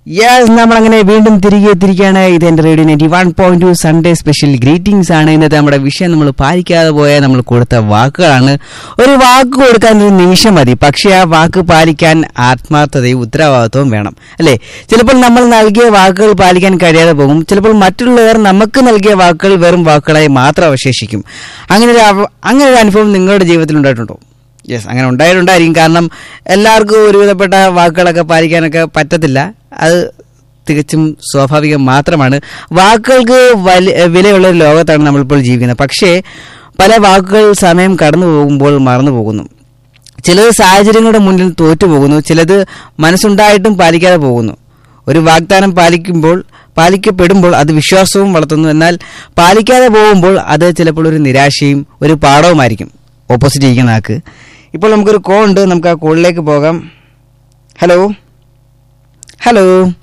Yes നമ്മളങ്ങനെ വീണ്ടും തിരികെ എത്തിരിക്കുകയാണ് ഇത് എന്റെ radio ninety one point two Sunday special greetings ആണ് ഇന്നത്തെ നമ്മുടെ വിഷയം നമ്മൾ പാലിക്കാതെ പോയാൽ നമ്മൾ കൊടുത്ത വാക്കുകളാണ് ഒരു വാക്ക് കൊടുക്കാൻ ഒരു നിമിഷം മതി പക്ഷേ ആ വാക്ക് പാലിക്കാൻ ആത്മാർത്ഥതയും ഉത്തരവാദിത്വവും വേണം അല്ലേ ചിലപ്പോൾ നമ്മൾ നൽകിയ വാക്കുകൾ പാലിക്കാൻ കഴിയാതെ പോകും ചിലപ്പോൾ മറ്റുള്ളവർ നമുക്ക് നൽകിയ വാക്കുകൾ വെറും വാക്കുകളായി മാത്രം അവശേഷിക്കും അങ്ങനെ ഒരു അവ- അങ്ങനെ ഒരു അനുഭവം നിങ്ങളുടെ ജീവിതത്തിൽ ഉണ്ടായിട്ടുണ്ടോ യെസ് അങ്ങനെ ഉണ്ടായിട്ടുണ്ടായിരിക്കും കാരണം എല്ലാവർക്കും ഒരുവിധപ്പെട്ട വാക്കുകളൊക്കെ പാലിക്കാനൊക്കെ പറ്റത്തില്ല അത് തികച്ചും സ്വാഭാവികം മാത്രമാണ് വാക്കുകൾക്ക് വലി വിലയുള്ള ഒരു ലോകത്താണ് നമ്മളിപ്പോൾ ജീവിക്കുന്നത് പക്ഷേ പല വാക്കുകൾ സമയം കടന്നു പോകുമ്പോൾ മറന്നു പോകുന്നു ചിലത് സാഹചര്യങ്ങളുടെ മുന്നിൽ തോറ്റുപോകുന്നു ചിലത് മനസ്സുണ്ടായിട്ടും പാലിക്കാതെ പോകുന്നു ഒരു വാഗ്ദാനം പാലിക്കുമ്പോൾ പാലിക്കപ്പെടുമ്പോൾ അത് വിശ്വാസവും വളർത്തുന്നു എന്നാൽ പാലിക്കാതെ പോകുമ്പോൾ അത് ചിലപ്പോൾ ഒരു നിരാശയും ഒരു പാഠവുമായിരിക്കും ഓപ്പോസിറ്റ് ഇരിക്കുന്ന ആൾക്ക് ഇപ്പോൾ നമുക്കൊരു കോൾ ഉണ്ട് നമുക്ക് ആ കോളിലേക്ക് പോകാം ഹലോ ഹലോ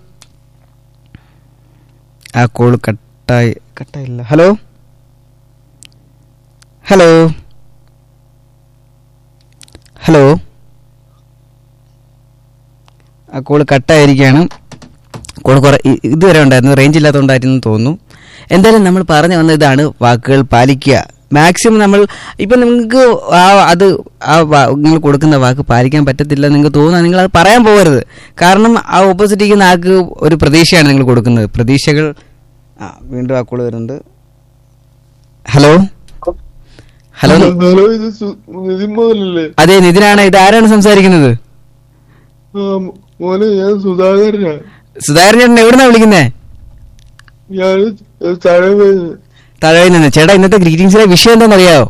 ആ കോൾ കട്ടായി കട്ടായില്ല ഹലോ ഹലോ ഹലോ ആ കോള് കട്ടായിരിക്കുകയാണ് കോള് കുറെ ഇ- ഇതുവരെ ഉണ്ടായിരുന്നു റേഞ്ച് ഇല്ലാത്തതുകൊണ്ടായിരുന്നു തോന്നുന്നു എന്തായാലും നമ്മൾ പറഞ്ഞു വന്ന ഇതാണ് വാക്കുകൾ പാലിക്കുക മാക്സിമം നമ്മൾ ഇപ്പം നിങ്ങൾക്ക് ആ അത് ആ വാ- നിങ്ങൾ കൊടുക്കുന്ന വാക്ക് പാലിക്കാൻ പറ്റത്തില്ല നിങ്ങൾക്ക് തോന്നുക നിങ്ങൾ അത് പറയാൻ പോകരുത് കാരണം ആ ഓപ്പോസിറ്റ് ഇരിക്കുന്ന ആൾക്ക് ഒരു പ്രതീക്ഷയാണ് നിങ്ങൾ കൊടുക്കുന്നത് പ്രതീക്ഷകൾ ആ വീണ്ടും ആ കോള് വരുന്നുണ്ട് ഹലോ ഹലോ ഹലോ ഇത് സു- നിതിൻ മോഹനല്ലേ അതെ നിതിനാണ് ഇത് ആരാണ് സംസാരിക്കുന്നത് ആ, മോനെ ഞാൻ സുധാകരനാ സുധാകരൻ ചേട്ടൻ എവിടുന്നാ വിളിക്കുന്നേ ഞാൻ തഴവ് തഴവിൽ നിന്ന് ചേട്ടാ ഇന്നത്തെ ഗ്രീറ്റിംഗ്സിലെ വിഷയം എന്താണെന്ന് അറിയാവോ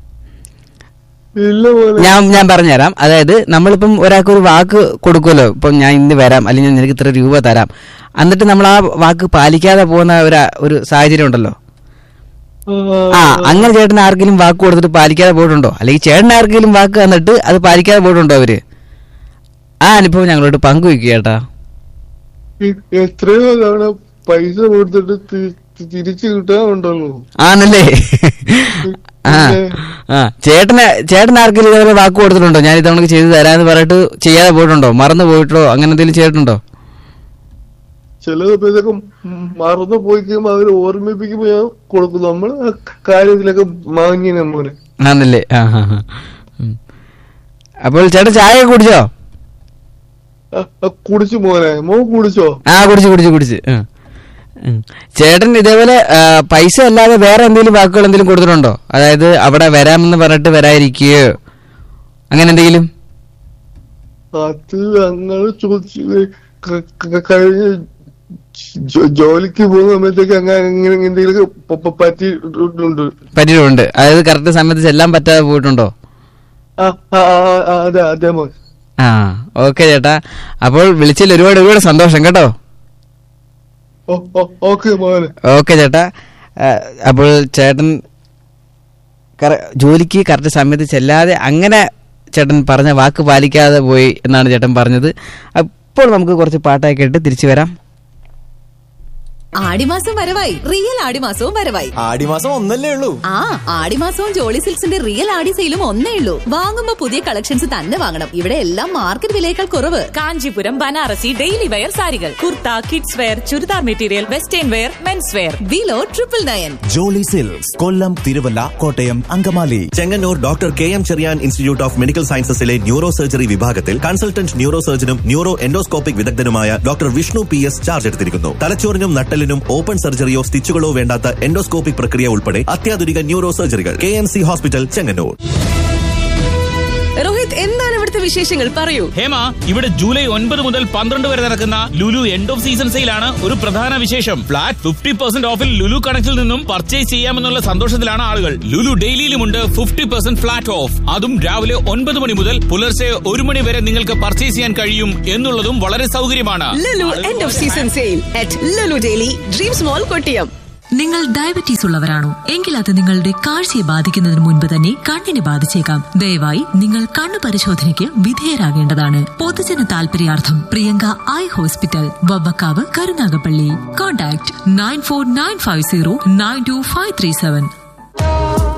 ഇല്ല മോനെ ഞാൻ ഞാൻ പറഞ്ഞുതരാം അതായത് നമ്മളിപ്പം ഒരാൾക്ക് ഒരു വാക്ക് കൊടുക്കുമല്ലോ ഇപ്പം ഞാൻ ഇന്ന് വരാം അല്ലെങ്കിൽ ഞാൻ നിനക്ക് ഇത്ര രൂപ തരാം എന്നിട്ട് നമ്മൾ ആ വാക്ക് പാലിക്കാതെ പോകുന്ന ഒരു ഒരു സാഹചര്യം ഉണ്ടല്ലോ ആ അങ്ങനെ ചേട്ടൻ ആർക്കെങ്കിലും വാക്ക് കൊടുത്തിട്ട് പാലിക്കാതെ പോയിട്ടുണ്ടോ അല്ലെങ്കിൽ ചേട്ടൻ ആർക്കെങ്കിലും വാക്ക് തന്നിട്ട് അത് പാലിക്കാതെ പോയിട്ടുണ്ടോ അവര് ആ അനുഭവം ഞങ്ങളോട് പങ്കുവെക്കുക ചേട്ടാ എ- എത്രയോ തവണ പൈസ കൊടുത്തിട്ട് തി- തി- തിരിച്ചു കിട്ടാറുണ്ടല്ലോ ആണല്ലേ ആ ആ ചേട്ടന് ചേട്ടൻ ആർക്കെങ്കിലും ഇതേപോലെ വാക്ക് കൊടുത്തിട്ടുണ്ടോ ഞാൻ ഇതവണക്ക് ചെയ്തു തരാന്ന് പറഞ്ഞിട്ട് ചെയ്യാതെ പോയിട്ടുണ്ടോ മറന്നു പോയിട്ടോ അങ്ങനെ എന്തെങ്കിലും ചെയ്തിട്ടുണ്ടോ ചില സമയത്തൊക്കെ മറന്നു പോയി കഴിയുമ്പോ അവര് ഓർമ്മിപ്പിക്കുമ്പോ ഞാൻ കൊടുക്കും നമ്മൾ ആ കാര്യത്തിലൊക്കെ മാങ്ങിയ മോനെ ആണല്ലേ ആ ആ ആ. ഉം. അപ്പോൾ ചേട്ടൻ ചായ ഒക്കെ കുടിച്ചോ ആ, ആ, കുടിച്ചു മോനെ മോ കുടിച്ചോ ആ കുടിച്ച് കുടിച്ച് കുടിച്ച് ആ. ഉം. ചേട്ടൻ ഇതേപോലെ ആ, പൈസ അല്ലാതെ വേറെ എന്തെങ്കിലും വാക്കുകൾ എന്തെങ്കിലും കൊടുത്തിട്ടുണ്ടോ അതായത് അവിടെ വരാമെന്ന് പറഞ്ഞിട്ട് വരാതിരിക്കുകയോ അങ്ങനെ എന്തെങ്കിലും അത് അങ്ങനെ ചോദിച്ചു ക- ക- കഴിഞ്ഞ ജോ- ജോലിക്ക് പോകുന്ന സമയത്തേക്ക് അങ്ങനെ ഇങ്ങനെ എന്തെങ്കിലും പ- പ- പറ്റിയിട്ടുണ്ട് പറ്റിയിട്ടുണ്ട് അതായത് കറക്റ്റ് സമയത്ത് ചെല്ലാൻ പറ്റാതെ പോയിട്ടുണ്ടോ ആ ആ, ആ, ആ, അതെ അതെ മോൻ ആ ഓക്കെ ചേട്ടാ അപ്പോൾ വിളിച്ചതിൽ ഒരുപാട് ഒരുപാട് സന്തോഷം കേട്ടോ ഓ ഓ ഓക്കെ മോനെ ഓക്കെ ചേട്ടാ ആ, അപ്പോൾ ചേട്ടൻ കറ- ജോലിക്ക് കറക്റ്റ് സമയത്ത് ചെല്ലാതെ അങ്ങനെ ചേട്ടൻ പറഞ്ഞ വാക്ക് പാലിക്കാതെ പോയി എന്നാണ് ചേട്ടൻ പറഞ്ഞത് അപ്പോൾ നമുക്ക് കുറച്ച് പാട്ടൊക്കെ കേട്ട് തിരിച്ചു വരാം ആടിമാസം വരവായി റിയൽ ആടിമാസവും വരവായി ആടിമാസം ഒന്നല്ലേ ഉള്ളൂ ആ ആടിമാസവും ജോളി സിൽക്സിന്റെ റിയൽ ആടി സെയിലും ഒന്നേ ഉള്ളൂ വാങ്ങുമ്പോ പുതിയ കളക്ഷൻസ് തന്നെ വാങ്ങണം ഇവിടെ എല്ലാം മാർക്കറ്റ് വിലയേക്കാൾ കുറവ് കാഞ്ചീപുരം ബനാറസി ഡെയിലി വെയർ സാരികൾ kurta kids wear churidar material western wear men's wear below triple nine Jolly Silks Kollam Thiruvalla Kottayam Angamaly Chengannur doctor K M Cherian institute of medical സയൻസസിലെ ന്യൂറോ സർജറി വിഭാഗത്തിൽ കൺസൾട്ടന്റ് ന്യൂറോ സർജനും ന്യൂറോ എൻഡോസ്കോപ്പിക് വിദഗ്ധനുമായ doctor Vishnu P S charge എടുത്തിരിക്കുന്നു തലച്ചോറിനും നട്ടലിനും ഓപ്പൺ സർജറിയോ സ്റ്റിച്ചുകളോ വേണ്ടാത്ത എൻഡോസ്കോപ്പിക് പ്രക്രിയ ഉൾപ്പെടെ അത്യാധുനിക ന്യൂറോ സർജറികൾ K M C hospital Chengannur Rohit എന്താണ് ഇവിടുത്തെ വിശേഷങ്ങൾ പറയൂ ഹേമ ഇവിടെ ജൂലൈ ഒൻപത് മുതൽ പന്ത്രണ്ട് വരെ നടക്കുന്ന ലുലു എൻഡ് ഓഫ് സീസൺ സെയിലാണ് ഒരു പ്രധാന വിശേഷം ഫ്ലാറ്റ് ഫിഫ്റ്റി പെർസെന്റ് ഓഫിൽ ലുലു കണക്റ്റിൽ നിന്നും പർച്ചേസ് ചെയ്യാമെന്നുള്ള സന്തോഷത്തിലാണ് ആളുകൾ ലുലു ഡെയിലിയിലുമുണ്ട് ഫിഫ്റ്റി പെർസെന്റ് ഫ്ലാറ്റ് ഓഫ് അതും രാവിലെ ഒൻപത് മണി മുതൽ പുലർച്ചെ ഒരു മണി വരെ നിങ്ങൾക്ക് പർച്ചേസ് ചെയ്യാൻ കഴിയും എന്നുള്ളതും വളരെ സൗകര്യമാണ് Lulu end of season sale at Lulu daily dreams mall Kottiyam നിങ്ങൾ ഡയബറ്റീസ് ഉള്ളവരാണോ എങ്കിൽ അത് നിങ്ങളുടെ കാഴ്ചയെ ബാധിക്കുന്നതിന് മുൻപ് തന്നെ കണ്ണിനെ ബാധിച്ചേക്കാം ദയവായി നിങ്ങൾ കണ്ണു പരിശോധനയ്ക്ക് വിധേയരാകേണ്ടതാണ് പൊതുജന താൽപര്യാർത്ഥം Priyanka eye hospital Vabbakkavu Karunagappally contact nine four nine five zero nine two five three seven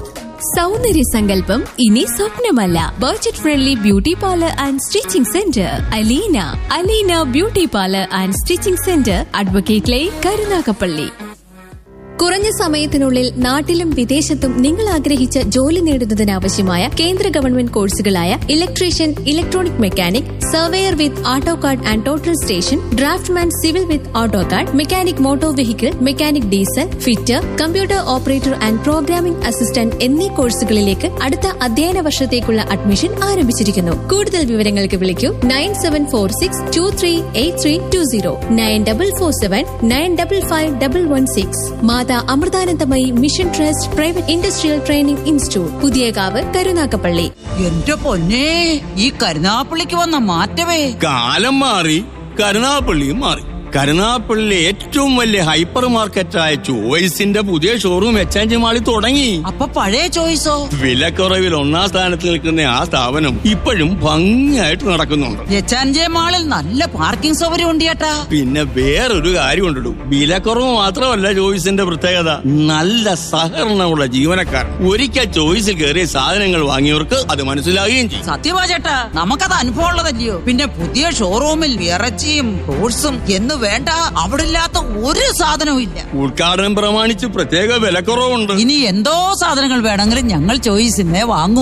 സൗന്ദര്യ സങ്കല്പം ഇനി സ്വപ്നമല്ല budget friendly beauty parlour and stitching centre Aleena Aleena beauty parlour and stitching centre advocate line Karunagappally കുറഞ്ഞ സമയത്തിനുള്ളിൽ നാട്ടിലും വിദേശത്തും നിങ്ങൾ ആഗ്രഹിച്ച ജോലി നേടുന്നതിനാവശ്യമായ കേന്ദ്ര ഗവൺമെന്റ് കോഴ്സുകളായ electrician electronic mechanic surveyor with AutoCAD and total station draftsman civil with AutoCAD mechanic motor vehicle mechanic diesel fitter computer operator and programming assistant എന്നീ കോഴ്സുകളിലേക്ക് അടുത്ത അധ്യയന വർഷത്തേക്കുള്ള അഡ്മിഷൻ ആരംഭിച്ചിരിക്കുന്നു കൂടുതൽ വിവരങ്ങൾക്ക് വിളിക്കൂ nine seven four six two three eight three two zero nine double four seven nine double five double one six Mata Amritanandamayi mission trust private industrial training institute Puthiyakavu Karunagappally എന്റെ പൊന്നെ ഈ കരുനാപ്പള്ളിക്ക് വന്ന മാറ്റമേ കാലം മാറി കരുനാപ്പള്ളിയും മാറി കരുനാപ്പള്ളിയിലെ ഏറ്റവും വലിയ ഹൈപ്പർ മാർക്കറ്റായ ചോയ്സിന്റെ പുതിയ ഷോറൂം എക്സ്ചേഞ്ച് മാളിൽ തുടങ്ങി അപ്പൊ പഴയ ചോയ്സോ വിലക്കുറവിൽ ഒന്നാം സ്ഥാനത്ത് നിൽക്കുന്ന ആ സ്ഥാപനം ഇപ്പോഴും ഭംഗിയായിട്ട് നടക്കുന്നുണ്ട് എച്ചാൻജെ മാളിൽ നല്ല പാർക്കിംഗ് സൗകര്യം ഉണ്ട് ചേട്ടാ പിന്നെ വേറൊരു കാര്യം ഉണ്ടിടും വിലക്കുറവ് മാത്രമല്ല ചോയ്സിന്റെ പ്രത്യേകത നല്ല സഹകരണമുള്ള ജീവനക്കാർ ഒരിക്കൽ ചോയ്സിൽ കയറിയ സാധനങ്ങൾ വാങ്ങിയവർക്ക് അത് മനസ്സിലാകുകയും ചെയ്യും സത്യമാ ചേട്ടാ നമുക്കത് അനുഭവം ഉള്ളതല്ലയോ പിന്നെ പുതിയ ഷോറൂമിൽ ഇറച്ചിയും ഫ്രൂട്ട്സും എന്ന് വേണ്ട അവിടെ ഇല്ലാത്ത ഒരു സാധനവും ഇല്ല ഉദ്ഘാടനം പ്രമാണിച്ച് പ്രത്യേക വിലക്കുറവുണ്ട് ഇനി എന്തോ സാധനങ്ങൾ വേണമെങ്കിലും ഞങ്ങൾ ചോയ്സിന്നെ വാങ്ങൂ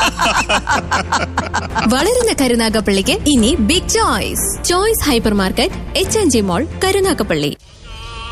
വളരുന്ന കരുനാഗപ്പള്ളിക്ക് ഇനി big choice choice hypermarket H N G mall Karunagappally